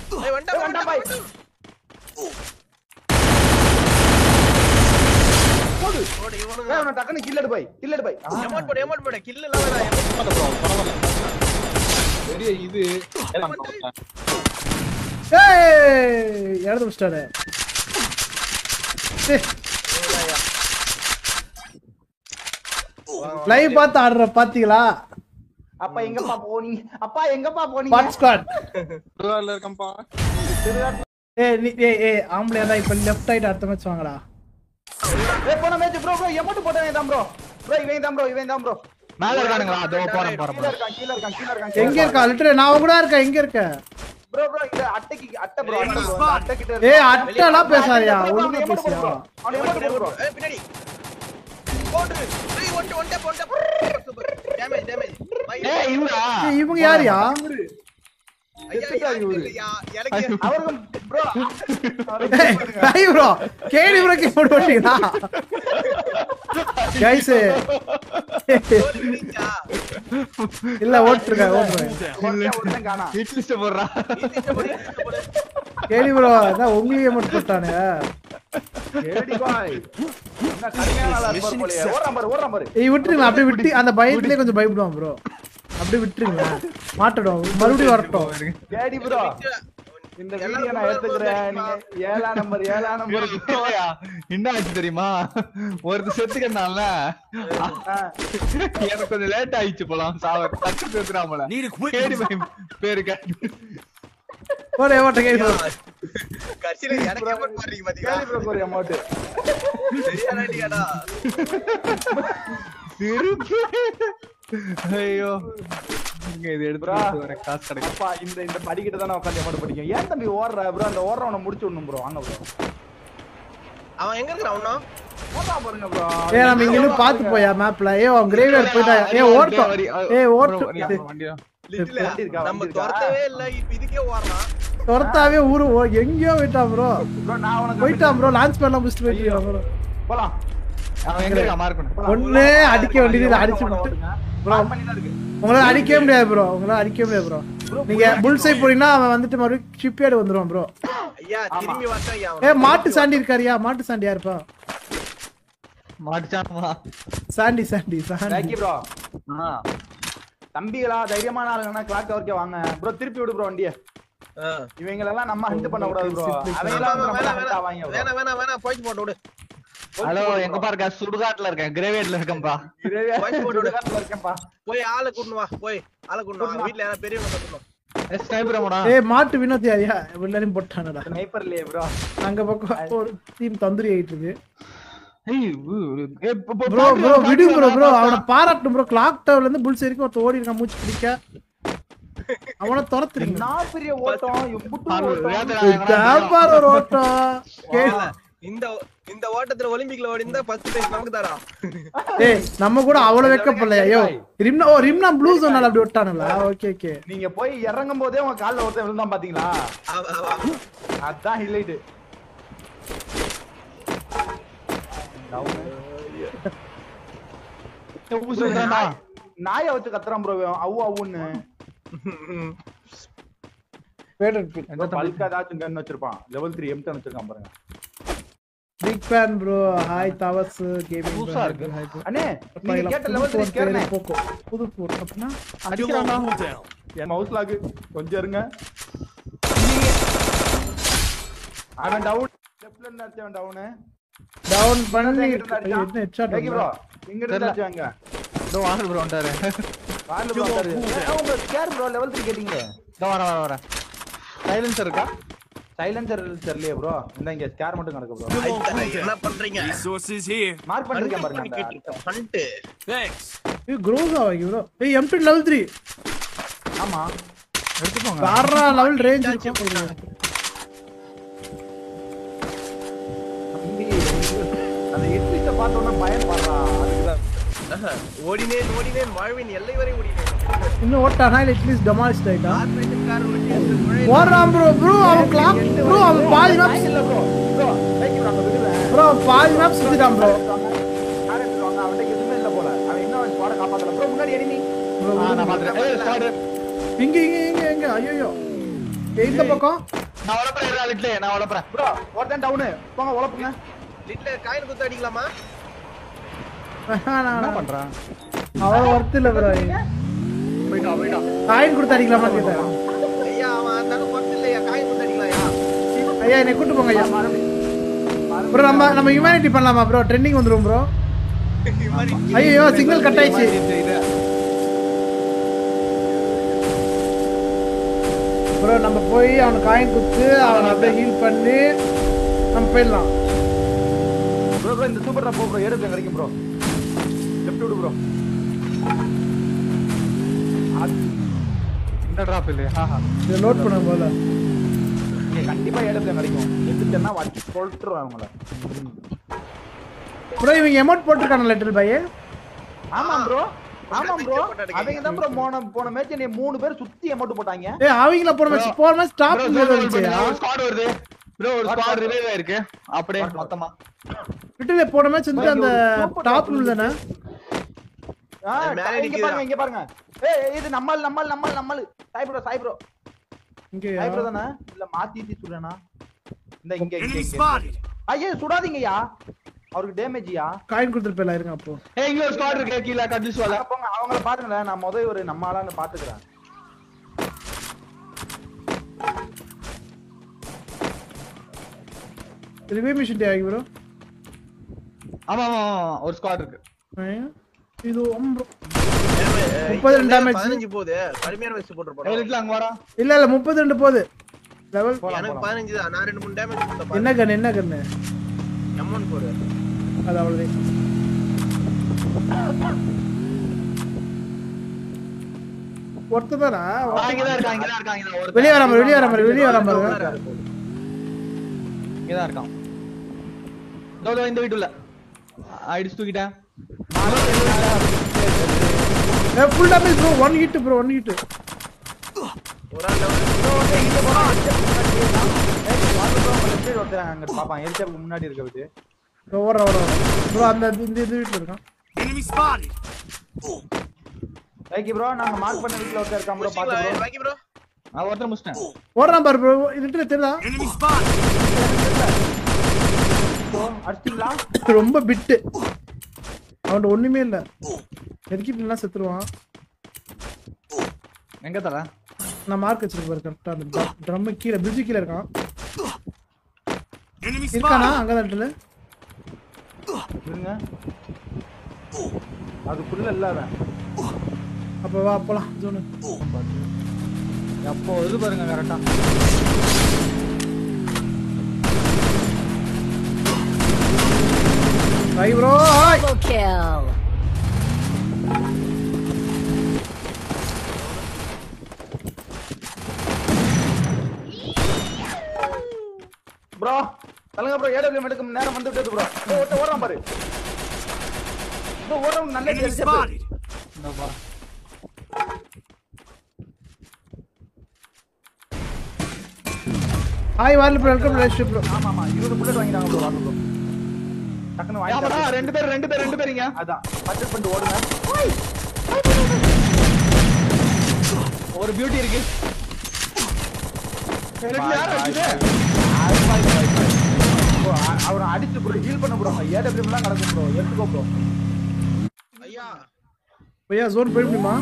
ஏய் வண்டா ஏய், வண்டா வண்டா பாய். போடு போடு ஏய், இவனுங்க அவனை டக்குன்னு kill எடு பாய் kill எடு பாய் ஆ, எமோட் போடு எமோட் போடு கில் எல்லாம் வேணாம் emote பரவாயில்ல bro, பரவாயில்ல. பெரிய இது எல்லாம் போட்டேன். ஏய் இடது முடிச்சிட்டாரு போடுங்கய்யா. லைவ் பார்த்து ஆடுற பாத்தீங்களா அப்பா எங்கப்பா போனீங்க அப்பா எங்கப்பா போனீங்க பாட் ஸ்குவாட் திருவாரூர்ல இருக்கேன்ப்பா. ஏய் நீ ஏய் ஏய் ஆம்பளையா தான் இப்ப லெஃப்ட் ரைட் அடுத்த மேட்ச் வாங்கடா ஏய் போன மேட்ச் ப்ரோ ப்ரோ எமௌண்ட் போட்டவன் தான் ப்ரோ ப்ரோ இவன் தான் ப்ரோ இவன் தான் ப்ரோ மேல இருக்கானுங்களா அதோ போறேன் போறேன் கீழ போறேன் இருக்கான் கீழ இருக்கான் கீழ இருக்கான் எங்க இருக்கா லிட்டரே நான் கூட இருக்கேன் எங்க இருக்க ப்ரோ ப்ரோ இந்த அட்டைக்கு அட்டை ப்ரோ அட்டை bro, இந்த அட்டை கிட்ட ஏய் அட்டெல்லாம் பேசாதயா அவனை ஒழுங்கா எமௌண்ட் போடு பேசியா bro. அவனை எமௌண்ட் போடு bro. ஏய் பின்னாடி போடு ஏய் ஒன்ட ஒன்ட ஒன்ட சூப்பர் டேமேஜ் டேமேஜ் ஏய் இவரா ஏய், இவங்க யாருயா ஐயா செத்துட்டாரு இவரு. ஐயா எனக்கு அவருக்கும் ப்ரோ ஏய் ஹை ப்ரோ கேடி ப்ரோ கே போட்டு வரீங்களா கைஸ் போடுறீங்களா இல்ல ஓட்டுருங்க ஓட்டுறேன் ஒருத்தன் காணா ஹிட் லிஸ்ட் போடுறா ஈஸியா போடு ஈஸியா போடு கேடி ப்ரோ அதான் உங்களையே மட்டும் போட்டானே ஏடி பாய் என்ன கடுமையான ஆளா இருப்பார் போலயே ஓடுறான் பாரு ஓடுறான் பாரு ஏய் விட்டுருங்க அப்படியே விட்டு அந்த பயத்திலே கொஞ்சம் பயப்படுவான் ப்ரோ அப்படியே விட்டுருங்க மாட்டடும் மறுபடியும் வரட்டும் ஏடி ப்ரோ இந்த வீடியோ நான் எடுத்துக்கிறேன் நீங்க ஏழாம் நம்பர் ஏழாம் நம்பர் இல்லையா? என்ன ஆச்சு தெரியுமா ஒருத்தர் செத்துக்கனால எனக்கு கொஞ்சம் லேட் ஆயிடுச்சு போலாம் சாவ டக்கு பேசுறாமல கேடி பையன் பேரு கேட்டு ஓடே ஓட்ட கேடி ப்ரோ கடைசில எனக்கு எமோட் மாறீங்க பாத்தீங்களா ஏடி ப்ரோ ஒரு அமௌண்ட் சரியான ஐடியாடா சிரிப்பு ஐயோ இங்க இது எடுத்து Bro. வர காசு கிடைக்கும் அப்பா இந்த இந்த படிக்கிட்ட தானே உட்காந்து அமௌண்ட் படிக்கும் ஏன் தம்பி ஓடுற ப்ரோ அந்த ஓடுறவனை முடிச்சு விடணும் ப்ரோ வாங்க ப்ரோ அவன் எங்க இருக்கிறான் அவனும் ஓடுறான் பாருங்க ப்ரோ ஏய் நம்ம இங்க இருந்து பாத்து போயா மேப்ல ஏய் அவன் கிரேவியர் போயிட்டா ஏய் ஓட்டம் ஏய் ஓட்டம் வண்டியா லிட்டில் வண்டி இருக்கா, நம்ம வண்டி இருக்கா? துரத்தவே இல்ல இப்ப இதுக்கே ஓடுறான் துரத்தாவே ஊரு ஓ- எங்கேயோ போயிட்டான் ப்ரோ ப்ரோ நான் உனக்கு போயிட்டான் ப்ரோ லான்ச் பண்ணலாம் முடிச்சுட்டு போயிட்டு ப்ரோ போலாம் அவன் எங்க இருக்கா மார்க் பண்ணு ஒண்ணு அடிக்க வேண்டியது அடிச்சு விட்டு ப்ரோ உங்களால அடிக்கவே முடியாது ப்ரோ உங்களால அடிக்கவே முடியாது ப்ரோ நீங்க புல்சை போனீங்கன்னா அவன் வந்துட்டு மறுபடியும் ஷிப்யார்டு வந்துருவான் ப்ரோ ஐயா திரும்பி வரட்டும் ஐயா ஏ மாட்டு சாண்டி இருக்காரியா மாட்டு சாண்டி யாருப்பா மாட்டுச்சானுமா Sandy Sandy Sandy thank you bro ஆ தம்பிகளா தைரியமான ஆளுங்கன்னா கிளாக் வரைக்கும் வாங்க ப்ரோ திருப்பி விடு ப்ரோ வண்டிய ஆ. இவங்களெல்லாம் நம்ம ஹண்ட் பண்ண கூடாது ப்ரோ ஆமா, அவங்களாம் ஆமா, நம்ம வேணாம், hunt வேணாம். ஆவாங்க bro. வேணாம் வேணாம் வேணாம் போயிட்டு போட்டு விடு ஹலோ எங்க பாருங்க சுடுகாட்டுல இருக்கேன் கிரேவேட்ல இருக்கேன்பா இதுவே போயிட்டு போட்டு விடு. சுடுகாட்டுல இருக்கேன்ப்பா போய் ஆளை கூட்டு வா போய் ஆளை கூட்டு வா வீட்ல யாராவது பெரியவங்க கூட்டணும் ஸ்னைப்பர் மோடா ஏய் மாட்டு வினோத் யாரியா எல்லாரையும் போட்டானடா ஸ்னைப்பர் இல்லையே ப்ரோ அங்க பக்கம் ஒரு டீம் தந்துரி ஆயிட்டு இருக்கு ஏய் ஊ- ஏய், போ- போ- ப்ரோ பாத்து ப்ரோ வா, விடு பாத்து ப்ரோ வா, ப்ரோ பாத்து அவனை வா. பாராட்டணும் ப்ரோ கிளாக் டவர்ல இருந்து புல்ஸ் வரைக்கும் ஒருத்த ஓடி இருக்கான் மூச்சு பிடிக்க அவனை துரத்துறீங்க நான் பெரிய ஓட்டம் எம்புட்டு பாரு, ஓட்டம். விளையாட்டுல எங்கடா வியாபார ஒரு ஓட்டம் கே- இல்ல, இந்த இந்த ஓட்டத்துல ஒலிம்பிக்ல ஓடி இருந்தா ஃபர்ஸ்ட் பிரைஸ் நமக்கு தரா ஏய் நம்ம கூட அவ்வளவு வைக்கப்படலையா ஐயோ ரிம்னா ஓ ரிம்னா ப்ளூ சொன்னால அப்படி விட்டானுங்களா ஓகே ஓகே நீங்க போய் இறங்கும் போதே உங்க கால்ல ஒருத்தன் விழுந்தான் பாத்தீங்களா அதான் ஹைலைட் ஏய், ஊசி விடுறான்டா. நாயை வச்சு கத்துறான் ப்ரோ அவு அவுன்னு பல்கா ஏதாச்சும் கன் வச்சிருப்பான் லெவல் த்ரீ எம் வச்சிருக்கான் பாருங்க பிக் ஃபேன் ப்ரோ ஹாய் தவஸ் கேமிங் புதுசா இருக்கு. அண்ணே நீங்க கேட்ட லெவல் த்ரீ கேறனே போக்கோ புது போர் அப்படின்னா அடிக்கிறான்டா. என் மவுஸ் லாக் கொஞ்சம் இருங்க அவன் டவுன் லெஃப்ட்ல இருந்து அடிச்சவன் டவுன் டவுன் பண்ணி எங்கிட்ட இருந்து என்ன அடிச்சான்? ஹெட்ஷாட் தேக்கி ப்ரோ இங்க இருந்து தெரியல. அடிச்சாங்க இதோ வாங்க bro, வந்துட்டாரு. கார்ல ப்ரோ வந்தாரு ஏன் உங்க கேர் ப்ரோ லெவல் த்ரீ கேட்டீங்க இதோ வரேன், வரேன், வரேன். Silencer இருக்கா? சைலன்சர் தெரியலையே ப்ரோ இந்த இங்க ஸ்கேர் மட்டும் கிடக்கு ப்ரோ என்ன பண்றீங்க Resources here. மார்க் பண்ணிருக்கேன் பாருங்க அந்த. கேட்டிருக்கேன் பண்ணிட்டு Thanks. ஏய் க்ரோஸா வாங்கி ப்ரோ ஏய் M2 லெவல் 3 ஆமா எடுத்துக்கோங்க. வேற லெவல் ரேஞ்ச் இருக்கும் தம்பி, அந்த எட்விட்ட பார்த்தோன்னா பயம் பாடுறா அதுக்குதான் ஆஹா, ஓடினேன் ஓடினேன் வாழ்வின் எல்லை வரை ஓடினேன் இன்னும் ஓட்டானா இல்ல அட்லீஸ்ட் டெமாலிஸ்ட் ஆயிட்டா கார்பரேஷன் கார் ஓட்டி அந்த நுழைய- ஓடுறான் ப்ரோ ப்ரோ அவன் கிளாக் ப்ரோ அவன் பாதி மேப் இல்ல ப்ரோ ப்ரோ தேங்க் யூ நான் விடுறேன் ப்ரோ பாதி மேப் சுத்திட்டான் ப்ரோ கார் எடுத்துவாங்க அவன்கிட்ட எதுவுமே இல்ல போல அவன் இன்னும் அவன் ஸ்குவாட காப்பாத்தல ப்ரோ முன்னாடி எனிமி ஆ, நான் பாத்துட்டேன். ஏய், squad. இங்க இங்க இங்க இங்க ஐயோ இந்த பக்கம் நான் வளர்ப்பறேன் இருடா லிட்லே நான் வளர்ப்பறேன் ப்ரோ ஒருத்தன் டவுனு போங்க உழப்புங்க லிட்ல காயின் குத்து அடிக்கலாமா என்ன பண்றான் அவ்வளோ ஒர்த்து இல்லை ப்ரோ போயிட்டா போயிட்டா காயின் கொடுத்து அடிக்கலாமா கேட்டேன் ஐயா அவன் அந்த அளவுக்கு ஒர்த்து இல்லையா காயின் குத்து அடிக்கலாம்யா ஐயா என்னை கூட்டு போங்க ஐயா ப்ரோ நம்ம நம்ம ஹியூமனிட்டி பண்ணலாமா ப்ரோ ட்ரெண்டிங் வந்துரும் ப்ரோ ஐயோ சிக்னல் கட் ஆயிடுச்சு இது, இது. ப்ரோ நம்ம போய் அவனுக்கு காயின் கொடுத்து அவனை அப்படியே ஹீல் பண்ணி நம்ம போயிடலாம் ப்ரோ ப்ரோ இந்த சூப்பர் போ ப்ரோ எடுத்து கிடைக்கும் ப்ரோ லெஃப்ட் விடு ப்ரோ இந்த டிராப் இல்லையா ஆஹா. இதை லோட் பண்ணுங்க போல நீங்க கண்டிப்பா எடுத்து கிடைக்கும் எடுத்துட்டேன்னா வச்சு சொல்லிட்டுருவேன் அவங்கள ப்ரோ இவங்க அமௌண்ட் போட்டிருக்கான லெட்டர் பையே ஆமா ப்ரோ ஆமா ப்ரோ அவங்க தான் ப்ரோ போன போன மேட்ச் நீ மூணு பேர் சுத்தி அமௌண்ட் போட்டாங்க ஏய் அவங்கள போன மேட்ச் போன match Bro, stop zone roll இருந்துச்சு பண்ணுங்க. ஒரு squad வருது ப்ரோ ஒரு ஸ்குவாட் ரிவைவ் ஆயிருக்கு அப்படியே மொத்தமா விட்டு போன மேட்ச் வந்து அந்த Super டாப் top தானே ஆ, அது மேல இங்க நிக்குதா? பாருங்க இங்க பாருங்க ஏய் இது நம்மால் நம்மால் நம்மால் நம்மால் சாய் ப்ரோ சாய் ப்ரோ இங்க சாய் ப்ரோ தானே இல்ல மாத்தி தி சுடுறேனா இந்த இங்க இங்க இங்க ஐயா சுடாதீங்கய்யா அவருக்கு டேமேஜ்யா காயின் கொடுத்துட்டு போயிடலாம் இருங்க அப்போ ஏய் இங்க ஒரு ஸ்குவாட் இருக்கு கீழ கட்லிஸ் வால போங்க அவங்கள பாருங்களேன் நான் முதல் ஒரு நம்ம ஆளான்னு பாத்துக்கிறேன் ரிவே மிஷின் டே ஆகி ப்ரோ ஆமா ஆமா ஆமா, ஒரு ஸ்குவாட் இருக்கு இது ஒம்பது முப்பது ரெண்டு damage. பதினஞ்சு போகுது கடுமையான வயசு போட்டு ஏய் போறோம் லிட்ல அங்க வாடா இல்ல இல்ல முப்பது ரெண்டு போகுது லெவல் எனக்கு பதினஞ்சு தான் நான் ரெண்டு மூணு டேமேஜ் என்ன கண்ணு என்ன கண்ணு எம்ஒன் போரு அது அவ்வளவு ஒருத்ததானா ஆ, இங்கதான் இருக்கான் இங்கதான் இருக்கான் இங்கதான் ஒருத்தன். வெளியே வராம வெளியே வராம வெளியே வராம இங்கதான் இருக்கான் இதோ, இதோ இந்த வீட்டுல அடிச்சு தூக்கிட்டேன் full damage bro one hit bro one hit ஒரு ஆள் level. ஒருத்தர் அங்க பாப்பான் எரிச்சாப்புக்கு முன்னாடி இருக்க விட்டு ஓடுற ஓடுற ப்ரோ அந்த இந்த இந்த வீட்டில் இருக்கான் லைக்கி ப்ரோ நாங்க மார்க் பண்ண வீட்ல ஒருத்தர் இருக்கான் ப்ரோ பாத்து முடிச்சிங்களா? ப்ரோ பாக்கி bro? நான் ஒருத்தர் முடிச்சிட்டேன் ஓடுறான் பாரு ப்ரோ இதுல தெரியுதா ப்ரோ அடிச்சிங்களா ரொம்ப பிட்டு அவன்கிட்ட ஒண்ணுமே இல்ல எதுக்கிட்டு செத்துருவான் எங்க தர நான் மார்க் வச்சிருக்கேன் பாரு கரெக்டா அந்த ட்ரம் கீழே பிரிட்ஜு கீழே இருக்கான் இருக்கானா அங்கதான் இடத்துல இருங்க அதுக்குள்ள இல்ல அவன் அப்ப வா போலாம் ஜோனு எப்போ இது பாருங்க கரெக்டா hi bro hi Double kill. Bro சொல்லுங்க ப்ரோ ஏடபிள்யூ எடுக்கும் நேரம் வந்து விட்டது ப்ரோ ஓட்ட ஓடுறான் பாரு ப்ரோ ஓடுறவன் நல்ல எரிச்சாப்பு இந்த பா ஹாய் வார்ல ப்ரோ வெல்கம் டு ப்ரோ ஆமா ஆமா இருபது புல்லட் வாங்கிட்டாங்க ப்ரோ வாங்க ப்ரோ டக்குனு ஆமாடா வாங்கிட்டாங்க ரெண்டு பேர் ரெண்டு பேர் ரெண்டு பேருங்க அதான் பட்ஜெட் பண்ணிட்டு ஓடுங்க ஒரு பியூட்டி இருக்கு ரெண்டு யார் அடிச்சது ப்ரோ அவரை அடிச்சு ப்ரோ ஹீல் பண்ண ப்ரோ ஏடபிள்யூ எல்லாம் நடக்கும் ப்ரோ எடுத்துக்கோ ப்ரோ ஐயா ஐயா ஜோன் போயிட முடியுமா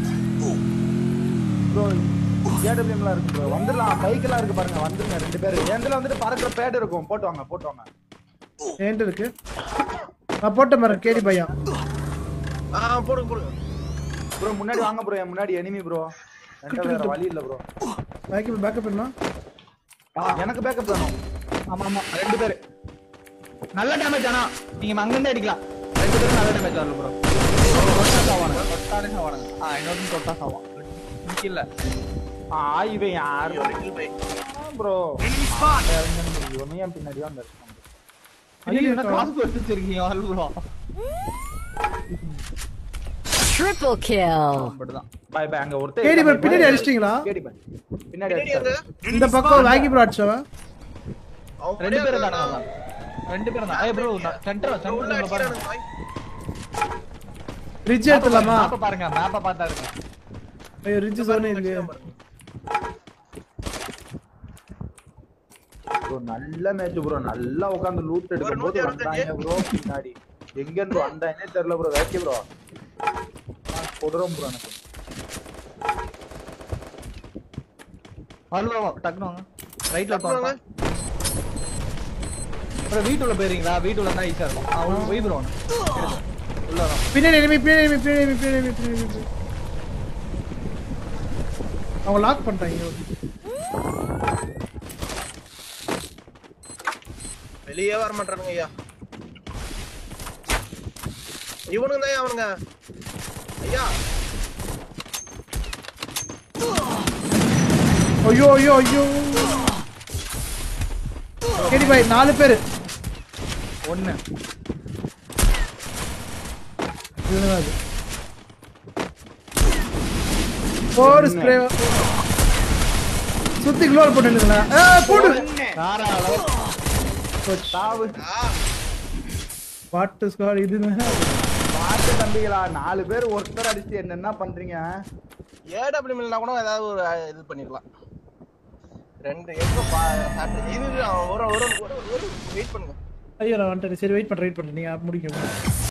ப்ரோ ஏடபிள்யூ எல்லாம் இருக்கு ப்ரோ வந்துடலாம் பைக் எல்லாம் இருக்கு பாருங்க வந்துருங்க ரெண்டு பேரும் எந்தில வந்துட்டு பறக்கிற பேட் இருக்கும் போட்டு வாங்க போட்டு வாங்க என்கிட்ட இருக்கு நான் போட்டேன் பாரு கேடி பையா ஆ போடுங்க போடுங்க ப்ரோ முன்னாடி வாங்க ப்ரோ என் முன்னாடி எனிமி ப்ரோ என்கிட்ட வேற வழி இல்ல ப்ரோ பேக்கப் பேக்கப் என்ன எனக்கு பேக்கப் வேணும் ஆமா ஆமா ரெண்டு பேர் நல்ல டேமேஜ் ஆனா நீங்க அங்கிருந்து அடிக்கலாம் ரெண்டு பேரும் நல்ல டேமேஜ் வரல ப்ரோ தொட்டா சாவானுங்க தொட்டாலே சாவானுங்க ஆ இன்னொரு தொட்டா சாவான் இன்னைக்கு இல்ல ஆ இவன் யார் Little bit. ப்ரோ இவன் ஏன் பின்னாடி தான் இருக்கான் ஐயோ என்ன காசு வச்சிருக்கீங்க ஆல் ப்ரோ Triple kill. அப்படிதான் பை பை அங்க ஒருத்தர் கேடி பை இருக்கான். பின்னாடி அடிச்சிட்டீங்களா கேடி பை பின்னாடி பின்னாடி அடிச்சாரு. எங்க? இந்த பக்கம் வாங்கி ப்ரோ அடிச்சவன் அவன் ரெண்டு பேரும் முன்னாடி தானா ரெண்டு பேரும் தான் ஏய் ப்ரோ சென்டர் உள்ள சென்டர் பாருங்க அடிக்கிறானுங்க பாய். ரிட்ஜ் எடுத்துலாமா மேப்ப பாருங்க மேப்ப பார்த்தா இருக்கு ஐயோ ரிட்ஜ் ஜோனே இல்லையே ப்ரோ நல்ல மேட்ச் ப்ரோ நல்லா உட்கார்ந்து லூட் எடுக்கும் போது நூத்தி வந்தாங்க ப்ரோ பின்னாடி எங்க இருந்து வந்தாங்கன்னே தெரியல ப்ரோ வேக்கி ப்ரோ கொடுறோம் ப்ரோ எனக்கு வாங்க bro, டக்குனு வாங்க ரைட்ல வாங்க. ப்ரோ வீட்டுள்ள போயிருங்களா வீட்டுள்ள இருந்தா ஈஸியா இருக்கும் அவன் போய் ப்ரோ உள்ள வரோம் பின்னாடி enemy, பின்னாடி enemy, பின்னாடி enemy, பின்னாடி enemy, பின்னாடி enemy. அவங்க லாக் பண்ணிட்டாங்க வெளியே வர மாட்டானுங்க ஐயா இவனுங்க தான் அவனுங்க ஐயா ஐயோ ஐயோ ஐயோ கேடி பாய் நாலு பேரு ஒண்ணு இதுதான் அது. ஒரு ஸ்ப்ரே சுத்தி க்ளோர் போட்டுங்களா ஏ போடு தாராள சாவு ஆ வாட்டு ஸ்குவாட் இதுதான் பாட்டு தம்பிகளா நாலு பேர் ஒருத்தர் அடிச்சு என்னென்ன பண்றீங்க ஏடபிள்யூ மில்னா கூட ஏதாவது ஒரு அஹ், இது பண்ணிருக்கலாம் ரெண்டு எங்க பா சாப்பிட்டு- இது இது, அவன் ஒரு ஒரு ஒரு வெயிட் பண்ணுங்க ஐயோ நான் வந்துட்டேன் சரி வெயிட் பண்றேன் வெயிட் பண்றேன் நீங்க முடிக்க